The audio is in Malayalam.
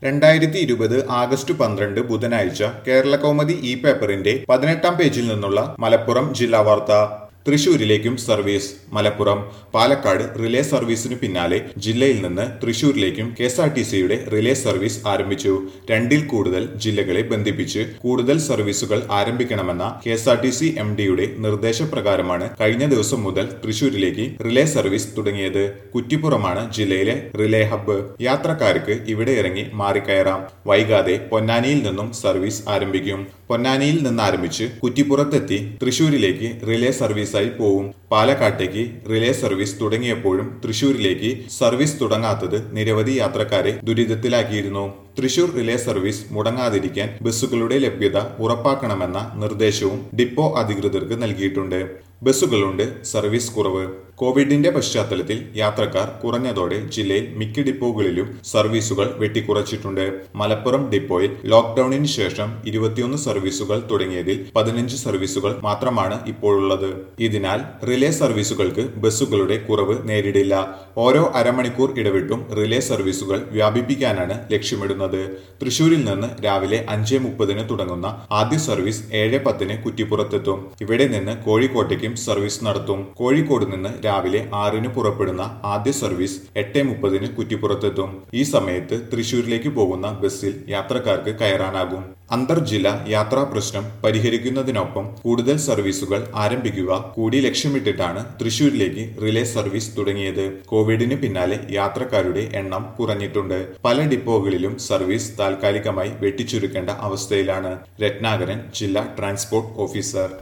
രണ്ടായിരത്തി ഇരുപത് ആഗസ്റ്റ് പന്ത്രണ്ട് ബുധനാഴ്ച കേരള കൗമുദി ഇ പേപ്പറിന്റെ പതിനെട്ടാം പേജിൽ നിന്നുള്ള മലപ്പുറം ജില്ലാ വാർത്ത തൃശൂരിലേക്കും സർവീസ് മലപ്പുറം പാലക്കാട് റിലേ സർവീസിനു പിന്നാലെ ജില്ലയിൽ നിന്ന് തൃശൂരിലേക്കും കെ എസ് ആർ ടി സിയുടെ റിലേ സർവീസ് ആരംഭിച്ചു രണ്ടിൽ കൂടുതൽ ജില്ലകളെ ബന്ധിപ്പിച്ച് കൂടുതൽ സർവീസുകൾ ആരംഭിക്കണമെന്ന K S R T C M ഡിയുടെ നിർദ്ദേശപ്രകാരമാണ് കഴിഞ്ഞ ദിവസം മുതൽ തൃശൂരിലേക്ക് റിലേ സർവീസ് തുടങ്ങിയത് കുറ്റിപ്പുറമാണ് ജില്ലയിലെ റിലേ ഹബ്ബ് യാത്രക്കാർക്ക് ഇവിടെ ഇറങ്ങി മാറിക്കയറാം വൈകാതെ പൊന്നാനിയിൽ നിന്നും സർവീസ് ആരംഭിക്കും പൊന്നാനിയിൽ നിന്ന് ആരംഭിച്ച് കുറ്റിപ്പുറത്തെത്തി തൃശൂരിലേക്ക് റിലേ സർവീസായി പോവും പാലക്കാട്ടേക്ക് റിലേ സർവീസ് തുടങ്ങിയപ്പോഴും തൃശൂരിലേക്ക് സർവീസ് തുടങ്ങാത്തത് നിരവധി യാത്രക്കാരെ ദുരിതത്തിലാക്കിയിരുന്നു തൃശൂർ റിലേ സർവീസ് മുടങ്ങാതിരിക്കാൻ ബസ്സുകളുടെ ലഭ്യത ഉറപ്പാക്കണമെന്ന നിർദ്ദേശവും ഡിപ്പോ അധികൃതർക്ക് നൽകിയിട്ടുണ്ട് ബസ്സുകളുണ്ട് സർവീസ് കുറവ് കോവിഡിന്റെ പശ്ചാത്തലത്തിൽ യാത്രക്കാർ കുറഞ്ഞതോടെ ജില്ലയിൽ മിക്ക ഡിപ്പോകളിലും സർവീസുകൾ വെട്ടിക്കുറച്ചിട്ടുണ്ട് മലപ്പുറം ഡിപ്പോയിൽ ലോക്ക്ഡൌണിന് ശേഷം ഇരുപത്തിയൊന്ന് സർവീസുകൾ തുടങ്ങിയതിൽ പതിനഞ്ച് സർവീസുകൾ മാത്രമാണ് ഇപ്പോഴുള്ളത് ഇതിനാൽ റിലേ സർവീസുകൾക്ക് ബസ്സുകളുടെ കുറവ് നേരിടില്ല ഓരോ അരമണിക്കൂർ ഇടവിട്ടും റിലേ സർവീസുകൾ വ്യാപിപ്പിക്കാനാണ് ലക്ഷ്യമിടുന്നത് തൃശൂരിൽ നിന്ന് രാവിലെ അഞ്ച് മുപ്പതിന് തുടങ്ങുന്ന ആദ്യ സർവീസ് ഏഴ് പത്തിന് കുറ്റിപ്പുറത്തെത്തും ഇവിടെ നിന്ന് കോഴിക്കോട്ടേക്കും സർവീസ് നടത്തും കോഴിക്കോട് നിന്ന് രാവിലെ ആറിന് പുറപ്പെടുന്ന ആദ്യ സർവീസ് എട്ട് മുപ്പതിന് കുറ്റിപ്പുറത്തെത്തും ഈ സമയത്ത് തൃശൂരിലേക്ക് പോകുന്ന ബസ്സിൽ യാത്രക്കാർക്ക് കയറാനാകും അന്തർജില്ല യാത്രാ പ്രശ്നം പരിഹരിക്കുന്നതിനൊപ്പം കൂടുതൽ സർവീസുകൾ ആരംഭിക്കുക കൂടി ലക്ഷ്യമിട്ടിട്ടാണ് തൃശൂരിലേക്ക് റിലേ സർവീസ് തുടങ്ങിയത് കോവിഡിന് പിന്നാലെ യാത്രക്കാരുടെ എണ്ണം കുറഞ്ഞിട്ടുണ്ട് പല ഡിപ്പോകളിലും സർവീസ് താൽക്കാലികമായി വെട്ടിച്ചുരുക്കേണ്ട അവസ്ഥയിലാണ് രത്നാകരൻ ജില്ലാ ട്രാൻസ്പോർട്ട് ഓഫീസർ